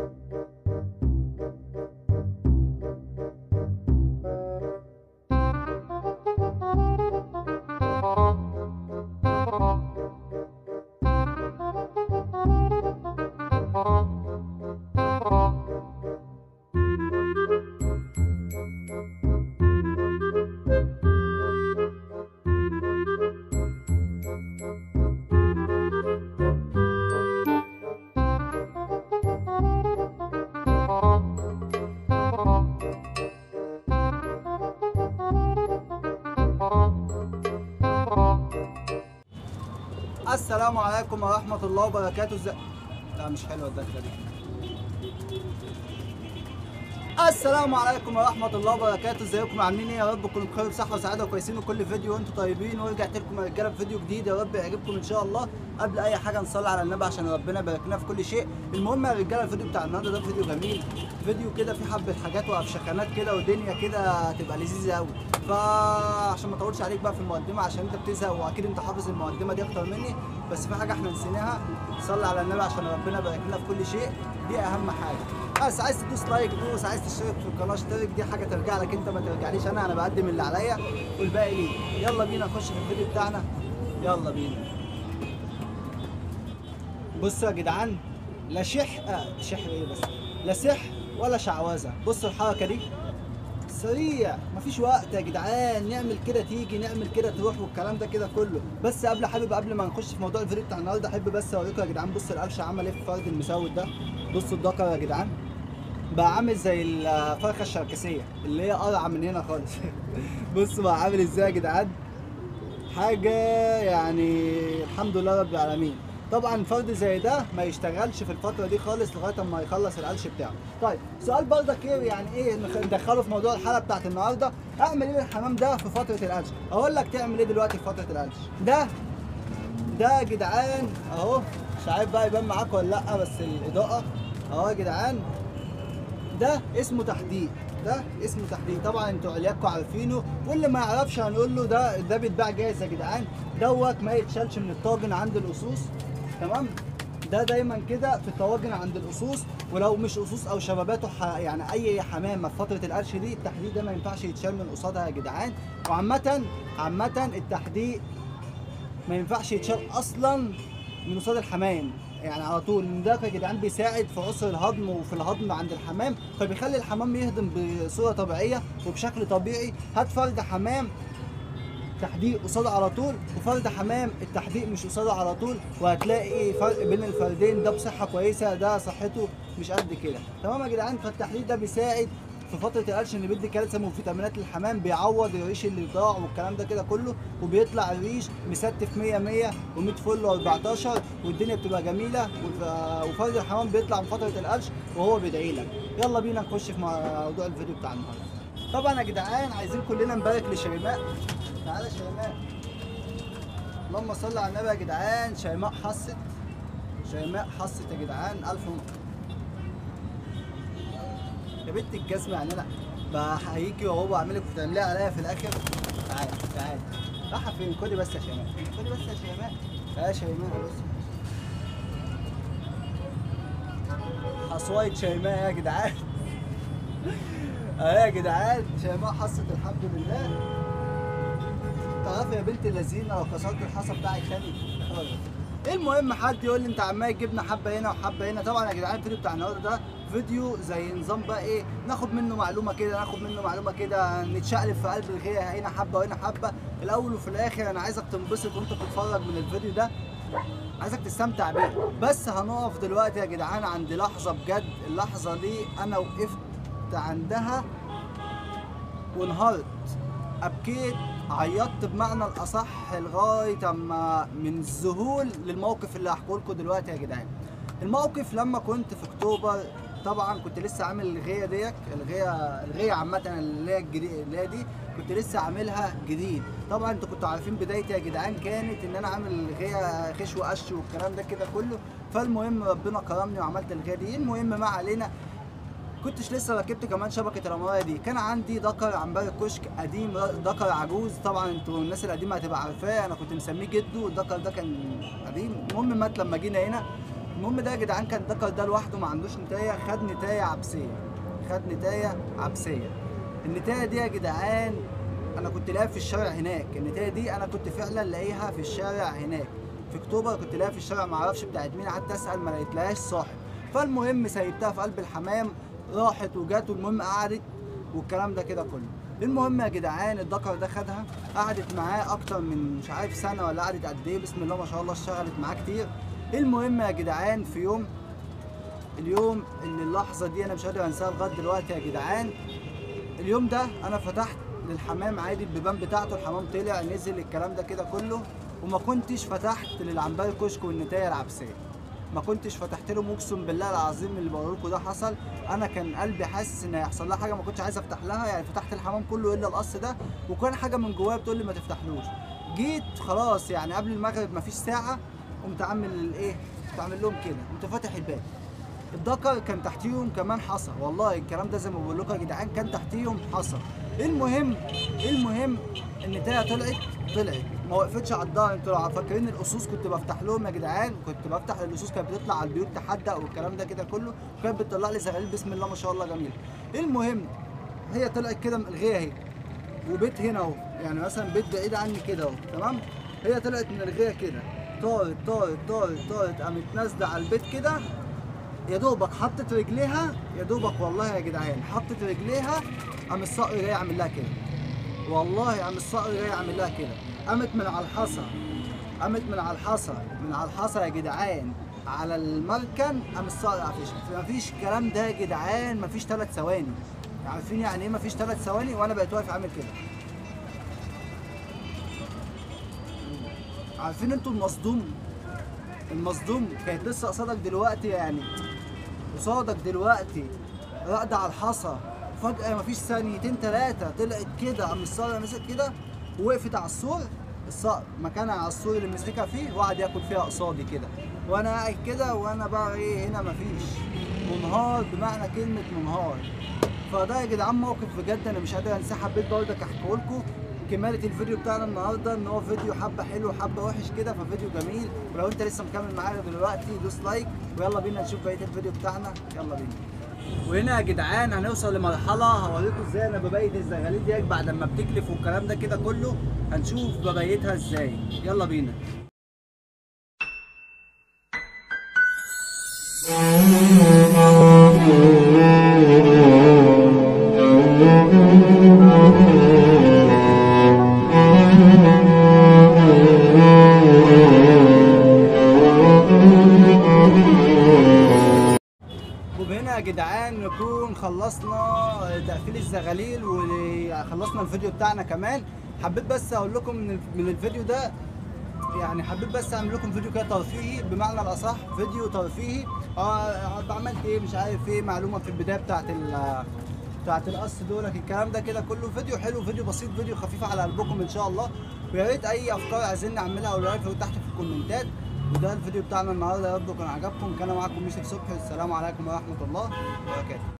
السلام عليكم ورحمة الله وبركاته ازاي لا مش حلوة الدخلة دي السلام عليكم ورحمة الله وبركاته ازيكم عاملين ايه يا رب تكونوا بخير وصحة وسعادة وكويسين وكل فيديو وانتم طيبين ورجعت لكم يا رجالة بفيديو جديد يا رب يعجبكم ان شاء الله قبل اي حاجة نصلي على النبي عشان ربنا يبارك لنا في كل شيء المهم يا رجالة الفيديو بتاع النهارده ده فيديو جميل فيديو كده فيه حبة حاجات وافشخانات كده ودنيا كده تبقى لذيذة قوي فعشان ما اطولش عليك بقى في المقدمة عشان انت بتزهق واكيد انت حافظ المقدمة دي اكتر مني بس في حاجة احنا نسيناها صلي على النبي عشان ربنا يبارك لنا في كل شيء دي اهم حاجة بس عايز تدوس لايك دوس عايز تشترك في القناه اشترك دي حاجه ترجع لك انت ما ترجعليش انا انا بقدم اللي عليا والباقي ليك يلا بينا نخش في الفيديو بتاعنا يلا بينا بصوا يا جدعان لا شح آه شح ايه بس لا سح ولا شعوذه بصوا الحركه دي سريع مفيش وقت يا جدعان نعمل كده تيجي نعمل كده تروح والكلام ده كده كله بس قبل حابب قبل ما نخش في موضوع الفيديو بتاع النهارده احب بس اوريكم يا جدعان بصوا القرش عمل ايه في فرد المسود ده بصوا الدكر يا جدعان بقى عامل زي الفرخه الشركسيه اللي هي قرعه من هنا خالص بصوا بقى عامل ازاي يا جدعان حاجه يعني الحمد لله رب العالمين طبعا فرد زي ده ما يشتغلش في الفتره دي خالص لغايه اما يخلص القلش بتاعه طيب سؤال برضك ايه يعني ايه نخ- ندخله في موضوع الحلقه بتاعت النهارده اعمل ايه للحمام ده في فتره القلش اقول لك تعمل ايه دلوقتي في فتره القلش ده ده يا جدعان اهو مش عارف بقى يبان معاكم ولا لا بس الاضاءه اهو يا جدعان ده اسمه تحديق ده اسمه تحديق طبعا انتوا علياكم عارفينه واللي ما يعرفش هنقول له ده ده بيتباع جاهز يا جدعان دوت ما يتشالش من الطاجن عند القصوص تمام ده دايما كده في الطواجن عند القصوص ولو مش قصوص او شبابات وح... يعني اي حمامه في فتره القرش دي التحديق ده ما ينفعش يتشال من قصادها يا جدعان وعامه عامه التحديق ما ينفعش يتشال اصلا من قصاد الحمام يعني على طول لان ده يا جدعان بيساعد في عسر الهضم وفي الهضم عند الحمام فبيخلي الحمام يهضم بصوره طبيعيه وبشكل طبيعي هات فرد حمام تحديق قصاده على طول وفرد حمام التحديق مش قصاده على طول وهتلاقي فرق بين الفردين ده بصحه كويسه ده صحته مش قد كده تمام يا جدعان فالتحديق ده بيساعد في فتره القرش ان بيدي كالسيوم وفيتامينات للحمام بيعوض الريش اللي ضاع والكلام ده كده كله وبيطلع الريش مستف 100 100 و100 فل و14 والدنيا بتبقى جميله وف- وفرد الحمام بيطلع من فتره القرش وهو بيدعي لك يلا بينا نخش في موضوع الفيديو بتاع النهارده طبعا يا جدعان عايزين كلنا نبارك لشيماء تعالى شيماء اللهم صل على النبي يا جدعان شيماء حصت شيماء حصت يا جدعان الف م- يا بنت الجزمة يعني انا بحييكي وهو بعملك وتعمليها عليا في الاخر تعالى تعالى رايحة فين خدي بس يا شيماء خدي بس يا شيماء يا شيماء بس حصواية شيماء يا جدعان اهي يا جدعان شيماء حصت الحمد لله تعرفي يا بنت اللذينه لو كسرت الحصى بتاعي خاني المهم حد يقول لي انت عمال تجيبنا حبه هنا وحبه هنا طبعا يا جدعان الفيديو بتاع النهارده ده فيديو زي نظام بقى ايه ناخد منه معلومه كده ناخد منه معلومه كده نتشقلب في قلب الغيه هنا حبه وهنا حبه الاول وفي الاخر انا عايزك تنبسط وانت بتتفرج من الفيديو ده عايزك تستمتع بيه بس هنقف دلوقتي يا جدعان عند لحظه بجد اللحظه دي انا وقفت عندها وانهارت ابكيت عيطت بمعنى الاصح لغايه اما من الذهول للموقف اللي هحكيه لكم دلوقتي يا جدعان الموقف لما كنت في اكتوبر طبعا كنت لسه عامل الغيه ديت الغيه الغيه عامه اللي هي الجديد اللي هي دي كنت لسه عاملها جديد طبعا انتوا كنتوا عارفين بدايتي يا جدعان كانت ان انا عامل غيه خش وقش والكلام ده كده كله فالمهم ربنا كرمني وعملت الغيه دي المهم ما علينا كنتش لسه ركبت كمان شبكه الرمايه دي كان عندي دكر عنبر الكشك قديم دكر عجوز طبعا انتوا الناس القديمه هتبقى عارفاه انا كنت مسميه جدو الدكر ده كان قديم المهم مات لما جينا هنا المهم ده يا جدعان كان دكر ده لوحده ما عندوش نتايه خد نتايه عبسيه خد نتايه عبسيه النتايه دي يا جدعان انا كنت لاقيها في الشارع هناك النتايه دي انا كنت فعلا لاقيها في الشارع هناك في اكتوبر كنت لاقيها في الشارع ما اعرفش بتاعت مين قعدت اسال ما لقيتلهاش صاحب فالمهم سيبتها في قلب الحمام راحت وجت والمهم قعدت والكلام ده كده كله المهم يا جدعان الدكر ده خدها قعدت معاه اكتر من مش عارف سنه ولا قعدت قد ايه بسم الله ما شاء الله اشتغلت معاه كتير المهم يا جدعان في يوم اليوم اللي اللحظه دي انا مش قادر انساها لغايه دلوقتي يا جدعان اليوم ده انا فتحت للحمام عادي البيبان بتاعته الحمام طلع نزل الكلام ده كده كله وما كنتش فتحت للعنبر الكشك والنتايه العبسيه ما كنتش فتحت لهم اقسم بالله العظيم اللي بقول لكم ده حصل انا كان قلبي حاسس ان هيحصل لها حاجه ما كنتش عايز افتح لها يعني فتحت الحمام كله الا القص ده وكان حاجه من جوايا بتقول لي ما تفتحلوش جيت خلاص يعني قبل المغرب ما فيش ساعه قمت عامل الايه قمت عامل لهم كده قمت فاتح الباب الدكر كان تحتيهم كمان حصى والله الكلام ده زي ما بقول لكم يا جدعان كان تحتيهم حصى المهم المهم النتايه طلعت طلعت ما وقفتش على الظهر انتوا لو فاكرين الاسوس كنت بفتح لهم يا جدعان كنت بفتح الاسوس كانت بتطلع على البيوت تحدق والكلام ده كده كله وكانت بتطلع لي زغاليل بسم الله ما شاء الله جميل المهم هي طلعت كده ملغيه اهي وبيت هنا اهو يعني مثلا بيت بعيد عني كده اهو تمام هي طلعت ملغيه كده طارت طارت طارت طارت قامت نازله على البيت كده يا دوبك حطت رجليها يا دوبك والله يا جدعان حطت رجليها قام الصقر جاي عامل لها كده والله قام الصقر جاي عامل لها كده قامت من على الحصى قامت من على الحصى من على الحصى يا جدعان على المركن قام الصقر قافشها مفيش الكلام ده يا جدعان مفيش ثلاث ثواني عارفين يعني ايه مفيش ثلاث ثواني وانا بقيت واقف عامل كده عارفين انتوا المصدوم المصدوم كانت لسه قصادك دلوقتي يعني قصادك دلوقتي راقدة على الحصى فجأة مفيش ثانيتين تلاتة طلعت كده قام الصقر مسك كده ووقفت على السور الصقر مكانها على السور اللي مسكها فيه وقعد ياكل فيها قصادي كده وانا قاعد كده وانا بقى ايه هنا مفيش منهار بمعنى كلمة منهار فده يا جدعان موقف بجد انا مش قادر انساه حبيت برضك احكيه لكم كمالة الفيديو بتاعنا النهارده ان هو فيديو حبه حلو وحبه وحش كده ففيديو جميل ولو انت لسه مكمل معانا دلوقتي دوس لايك ويلا بينا نشوف بقيه الفيديو بتاعنا يلا بينا وهنا يا جدعان هنوصل لمرحله هوريكم ازاي انا ببيت الزغاليل ديت بعد ما بتكلف والكلام ده كده كله هنشوف ببيتها ازاي يلا بينا وبهنا يا جدعان نكون خلصنا تقفيل الزغاليل وخلصنا الفيديو بتاعنا كمان حبيت بس اقول لكم من من الفيديو ده يعني حبيت بس اعمل لكم فيديو كده ترفيهي بمعنى الاصح فيديو ترفيهي اه عملت ايه مش عارف ايه معلومه في البدايه بتاعت ال بتاعت القص دولك الكلام ده كده كله فيديو حلو فيديو بسيط فيديو خفيف على قلبكم ان شاء الله ويا ريت اي افكار عايزين نعملها قولوها لي تحت في الكومنتات وده الفيديو بتاعنا النهارده يا رب يكون عجبكم كان معاكم يوسف صبحي والسلام عليكم ورحمه الله وبركاته